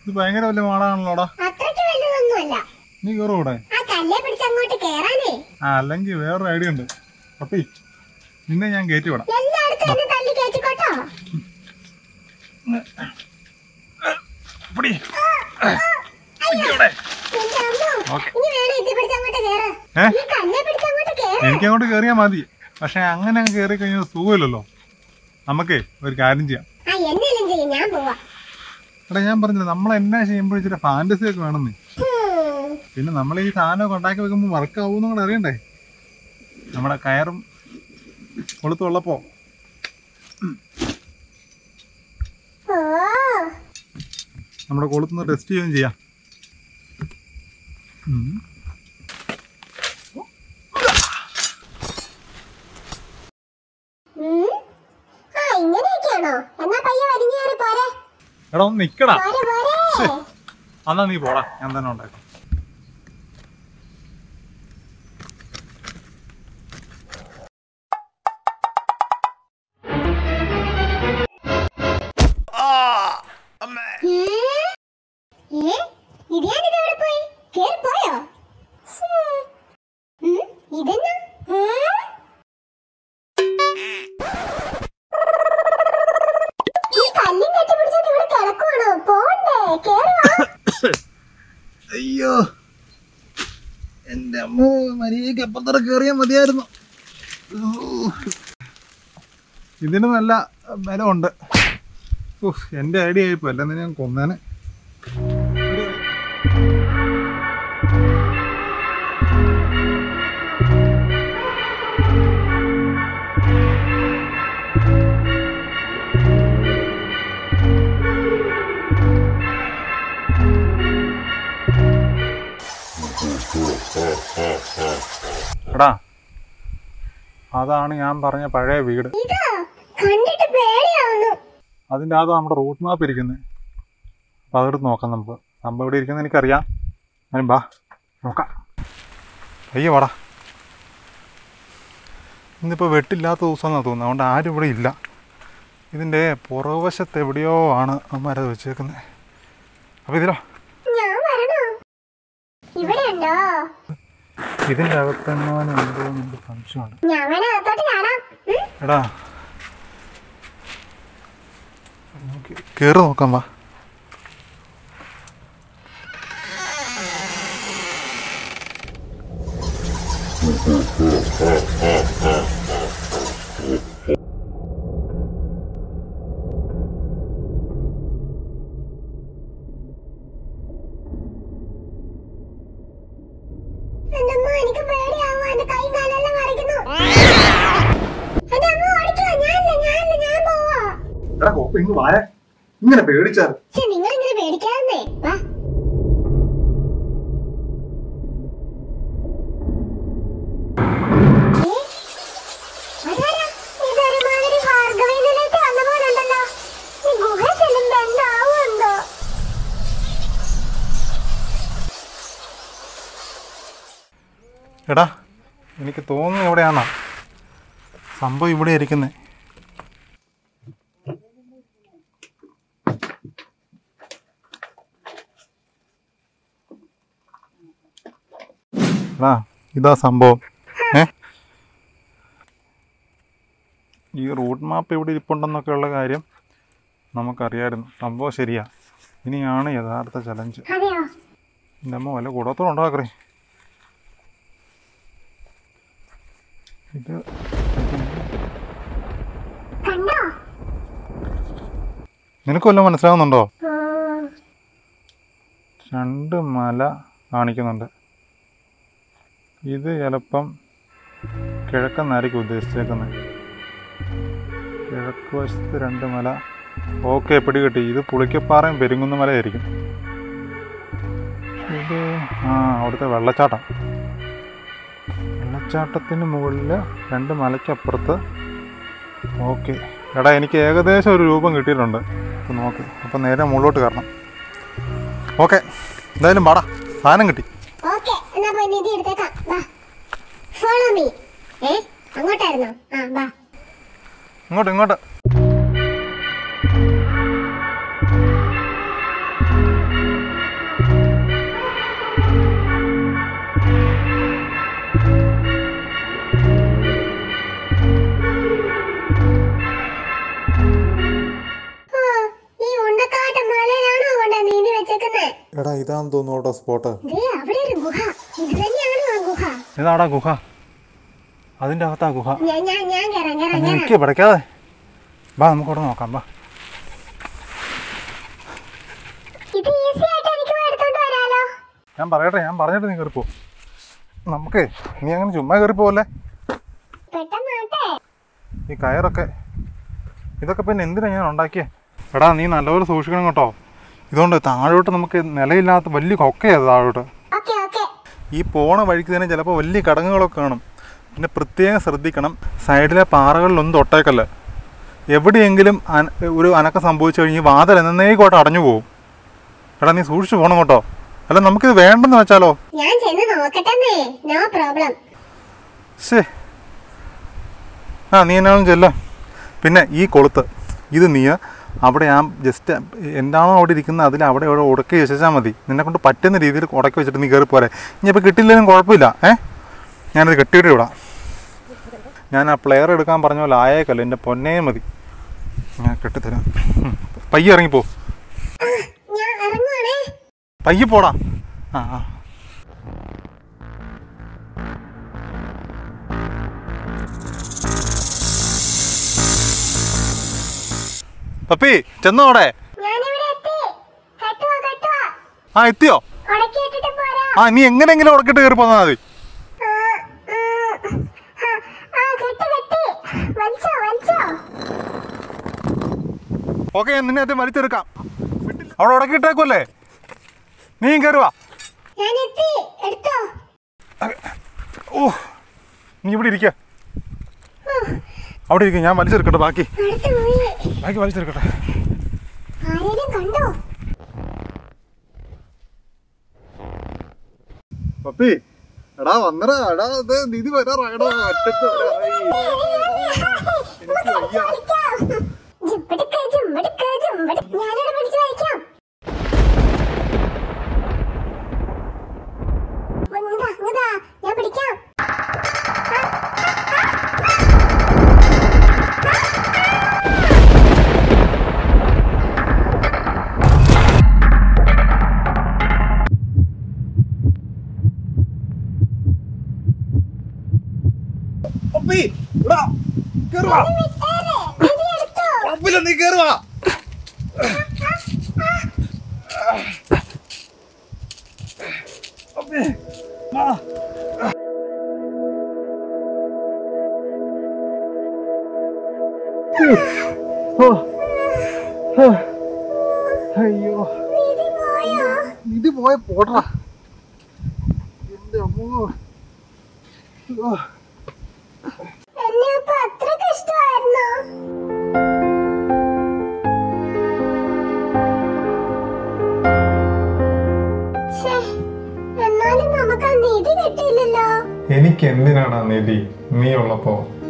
ഇത് ഭയങ്കര വലിയ മാളാണല്ലോടാ അത്രയ്ക്ക് വലുതൊന്നുമല്ല നീ കയറും ഇവിടെ ആ കല്ലേ പിടിച്ച് അങ്ങോട്ട് കേറാനേ ആ അല്ലെങ്കിൽ വേറൊരു ഐഡിയ ഉണ്ട് പപ്പി നിന്നെ ഞാൻ കയറ്റി വിടാം എല്ലായിടത്തും എന്നെ തല്ലി കയറ്റിക്കോട്ടോ പിടി. എന്റെ അമ്മോ ഓക്കേ. ഇനി വേണം ഇത് പിടിച്ച് അങ്ങോട്ട് കേറ് ഏ? ഈ കല്ലേ പിടിച്ച് അങ്ങോട്ട് കേറ് എനിക്ക് അങ്ങോട്ട് കയറിയാൽ മതി പക്ഷെ അങ്ങനെ അങ്ങ് കയറി കഴിഞ്ഞാൽ സുഖമില്ലല്ലോ നമുക്കേ ഒരു കാര്യം ചെയ്യാം ആ എന്നെല്ലാം ചെയ്യും ഞാൻ പോവാ എടാ ഞാൻ പറഞ്ഞില്ല നമ്മൾ എന്നാ ചെയ്യുമ്പോൾ ഇച്ചിരി ഫാന്റസി ഒക്കെ വേണമെന്നേ ഹും. പിന്നെ നമ്മൾ ഈ സാധനമൊക്കെ ഉണ്ടാക്കി വെക്കുമ്പോൾ വർക്ക് ആവുമെന്നും കൂടെ അറിയണ്ടേ നമ്മുടെ കയറും കൊളുത്തുള്ളപ്പോ ഓ നമ്മുടെ കൊളുത്തുനിന്ന് ടെസ്റ്റ് ചെയ്യുകയും ചെയ്യാം ഉം. ഉം. ആ ഇങ്ങനെയൊക്കെയാണോ എന്നാ പയ്യെ വലിഞ്ഞു കയറി പോരെ എടാ ഒന്ന് നിക്കടാ പോരെ പോരെ എന്നാ നീ പോടാ ഞാൻ തന്നെ ഉണ്ടാക്കാം ഏ? ഏ? ഇരിയാനിത് എവിടെ പോയി? കേറി പോയോ? ഹും. ഉം, ഇതെന്നാ? ഏ? ഈ കല്ലും കെട്ടിപ്പിടിച്ചോണ്ട് ഇവിടെ കിടക്കുവാണോ? പോണ്ടേ? കേറി വാ. അയ്യോ എന്റെ അമ്മോ മരിയക്ക് അപ്പത്തറ കയറിയാ മതിയായിരുന്നു ഇതിന് നല്ല ബലമുണ്ട് ഉഫ്, എന്റെ ഐഡിയ ആയിപ്പോ അല്ലെന്ന് ഞാൻ കൊന്നേനെ എടാ അതാണ് ഞാൻ പറഞ്ഞ പഴയ വീട് ഇതോ? കണ്ടിട്ട് പേടിയാവുന്നു അതിൻ്റെ അകത്ത് നമ്മുടെ റൂട്ട് മാപ്പ് ഇരിക്കുന്നത് അപ്പോൾ അതെടുത്ത് നോക്കാം നമുക്ക് സംഭവം ഇവിടെ ഇരിക്കുന്നത് എനിക്കറിയാം ഞാനും ബാ നോക്കാം അയ്യോ വാടാ ഇന്നിപ്പോൾ വെട്ടില്ലാത്ത ദിവസമെന്നാണ് തോന്നുന്നത് അതുകൊണ്ട് ആരും ഇവിടെ ഇല്ല ഇതിൻ്റെ പുറവശത്ത് എവിടെയോ ആണ് അമ്മമാരത് വെച്ചേക്കുന്നത് അപ്പോൾ ഇതിലോ ഞാൻ വരണോ ഇവിടെ ഉണ്ടോ ഇതിൻ്റെ അകത്തെങ്ങാനും ഉണ്ടോ എന്ന് എനിക്ക് സംശയമുണ്ട് ഞാൻ വേണേ അകത്തോട്ട് കാണാം ഉം? എടാ നമുക്ക് കയറി നോക്കാം വാ എന്റെ അമ്മ എനിക്ക് പേടിയാവുക എന്റെ കൈ കാലെല്ലാം മറിക്കുന്നു എന്റെ അമ്മ ഓടിക്കോ ഞാനില്ല ഞാനില്ല ഞാൻ പോവാ എടാ കോപ്പ ഇങ്ങ് വായ ഇങ്ങനെ പേടിച്ചാൽ പക്ഷെ നിങ്ങൾ ഇങ്ങനെ പേടിക്കാതെ വാ ഏ? അതാരാ? ഇതൊരുമാതിരി ഭാർഗവീനിലേക്ക് വന്ന പോലുണ്ടല്ലോ. ഈ ഗുഹ ചെല്ലുമ്പോ എന്താവുമെന്തോ? എടാ എനിക്ക് തോന്നുന്നു എവിടെയാണോ സംഭവം ഇവിടെ ഇരിക്കുന്നത് എടാ ഇതാ സംഭവം ഏ ഈ റൂട്ട് മാപ്പ് ഇവിടെ ഇരിപ്പുണ്ടെന്നൊക്കെ ഉള്ള കാര്യം നമുക്കറിയായിരുന്നു സംഭവം ശരിയാ ഇനിയാണ് യഥാർത്ഥ ചലഞ്ച് അതെയോ എൻ്റെ അമ്മ വല്ല കൂടത്തോളം ഉണ്ടാക്കറേ ഇത് കണ്ടോ നിനക്ക് വല്ലതും മനസ്സിലാവുന്നുണ്ടോ ആ, രണ്ട് മല കാണിക്കുന്നുണ്ട് ഇത് ചിലപ്പം കിഴക്കെന്നായിരിക്കും ഉദ്ദേശിച്ചേക്കുന്നത് കിഴക്ക് വശത്ത് രണ്ട് മല ഓക്കെ പിടികിട്ടി ഇത് പുളിക്കപ്പാറയും പെരുങ്കുന്ന മലയായിരിക്കും ഇത് ആ അവിടുത്തെ വെള്ളച്ചാട്ടം വെള്ളച്ചാട്ടത്തിന് മുകളിൽ രണ്ട് മലയ്ക്കപ്പുറത്ത് ഓക്കെ എടാ എനിക്ക് ഏകദേശം ഒരു രൂപം കിട്ടിയിട്ടുണ്ട് ഇപ്പൊ നോക്ക് അപ്പം നേരെ മുകളിലോട്ട് കയറണം ഓക്കെ എന്തായാലും പാടാ സാധനം കിട്ടി ഓക്കേ എന്നാ പോയി നിധി എടുത്തേക്കാം വാ ഫോളോ മീ ഏ അങ്ങോട്ടായിരുന്നോ ആ വാ ഇങ്ങോട്ട് ഇങ്ങോട്ട് ഇട്ടേക്കുന്നേ എടാ ഇതാന്ന് തോന്നുന്നു കേട്ടോ സ്പോട്ട് ദേ അവിടെ ഒരു ഗുഹ ഇത് തന്നെയാണോ ആ ഗുഹ ഇതാടാ ഗുഹ അതിൻ്റെ അകത്താ ഗുഹ ഞാൻ ഞാൻ ഞാൻ കയറാം കയറാം കയറാം എനിക്ക് പിടയ്ക്കാതെ ബാ നമുക്ക് അവിടെ നോക്കാം ബാ ഇത് ഈസി ആയിട്ട് എനിക്ക് എടുത്തോണ്ട് വരാലോ ഞാൻ പറയട്ടെ ഞാൻ പറഞ്ഞിട്ട് നീ കയറിപ്പോ നമുക്ക് നീ അങ്ങനെ ചുമ്മാ കയറിപ്പോവല്ലേ പെട്ടെന്നാട്ടെ ഈ കയറൊക്കെ ഇതൊക്കെ പിന്നെ എന്തിനാ ഞാൻ ഉണ്ടാക്കിയേ എടാ നീ നല്ലപോലെ സൂക്ഷിക്കണം കേട്ടോ ഇതുകൊണ്ട് താഴോട്ട് നമുക്ക് നിലയില്ലാത്ത വലിയ കൊക്കയാണ് താഴോട്ട് ഓക്കെ ഓക്കെ ഈ പോണ വഴിക്ക് തന്നെ ചിലപ്പോൾ വലിയ കടങ്ങുകളൊക്കെ കാണും പിന്നെ പ്രത്യേകം ശ്രദ്ധിക്കണം സൈഡിലെ പാറകളിലൊന്നും തൊട്ടേക്കല്ല എവിടെയെങ്കിലും അന ഒരു അനക്കം സംഭവിച്ചു കഴിഞ്ഞ് ഈ വാതിൽ എന്നേക്കോട്ട് അടഞ്ഞു പോകും എടാ നീ സൂക്ഷിച്ചു പോകണം കേട്ടോ അല്ല നമുക്കിത് വേണ്ടെന്ന് വെച്ചാലോ ഞാൻ ചെന്ന് നോക്കട്ടെന്നേ നോ പ്രോബ്ലം ശേ ആ നീ എന്നാലും ചെല്ല പിന്നെ ഈ കൊളുത്ത് ഇത് നീ അവിടെ ആ ജസ്റ്റ് എന്താണോ അവിടെ ഇരിക്കുന്നത് അതിൽ അവിടെ അവിടെ ഉടക്കി വെച്ചാൽ മതി നിന്നെ കൊണ്ട് പറ്റുന്ന രീതിയിൽ ഉടക്കി വെച്ചിട്ട് നീ കയറി പോരെ ഇനി ഇപ്പോൾ കിട്ടില്ലെങ്കിലും കുഴപ്പമില്ല ഏ ഞാനത് കെട്ടിയിട്ട് വിടാം ഞാൻ ആ പ്ലെയർ എടുക്കാൻ പറഞ്ഞ പോലെ ആയേക്കല്ല എൻ്റെ പൊന്നേ മതി ഞാൻ കെട്ടിത്തരാം ഉം. പയ്യെ ഇറങ്ങിപ്പോ ഞാൻ ഇറങ്ങുവാണേ പയ്യെ പോടാ ആ ആ പപ്പി ചെന്നോ അവിടെ ഞാനിവിടെ എത്തി കട്ടുവാ കട്ടുവാ ആ എത്തിയോ ഉടക്കി ഇട്ടിട്ട് പോരാ ആ നീ എങ്ങനെയെങ്കിലും ഉടക്കിട്ട് കയറി പോന്നാൽ മതി ആ, ഉം, ആ, ആ കെട്ടി കെട്ടി വലിച്ചോ വലിച്ചോ ഓക്കെ ഞാൻ നിന്നെ അത് വലിച്ചെടുക്കാം അവിടെ ഉടക്കിയിട്ടേക്കുമല്ലേ നീയും കയറുവാ ഞാൻ എത്തി എടുത്തോ ഓ നീ ഇവിടെ ഇരിക്ക അവിടെ ഇരിക്കും ഞാൻ വലിച്ചെടുക്കട്ടെ ബാക്കി അടുത്ത് പോയി ബാക്കി വലിച്ചെടുക്കട്ടെ ആരെങ്കിലും കണ്ടോ പപ്പി എടാ വന്നടാ എടാ ഇത് നിധി വരാറായടാ ഒറ്റക്ക് വരാറായി. എനിക്ക് വയ്യ. ജിമ്പടിക്ക് ജിമ്പടിക്ക് ജിമ്പടി ഞാനിവിടെ പിടിച്ചു വലിക്കാം ഇങ്ങതാ ഇങ്ങതാ ഞാൻ പിടിക്കാം പപ്പി എടാ കേറുവാ വിട്ടേരെ, ഇത് എടുത്തോ പപ്പില നീ കേറുവാ പപ്പി ആ ഓ. ഓ. അയ്യോ നിധി പോയോ നിധി പോയ പോടാ എന്റെ അമ്മോ ഓ. എന്നെ അപ്പൊ അത്രക്ക് ഇഷ്ടമായിരുന്നോ ഛേ, എന്നാലും നമുക്ക് ആ നിധി കിട്ടിയില്ലല്ലോ എനിക്ക് എന്തിനാടാ നിധി നീ ഉള്ളപ്പോ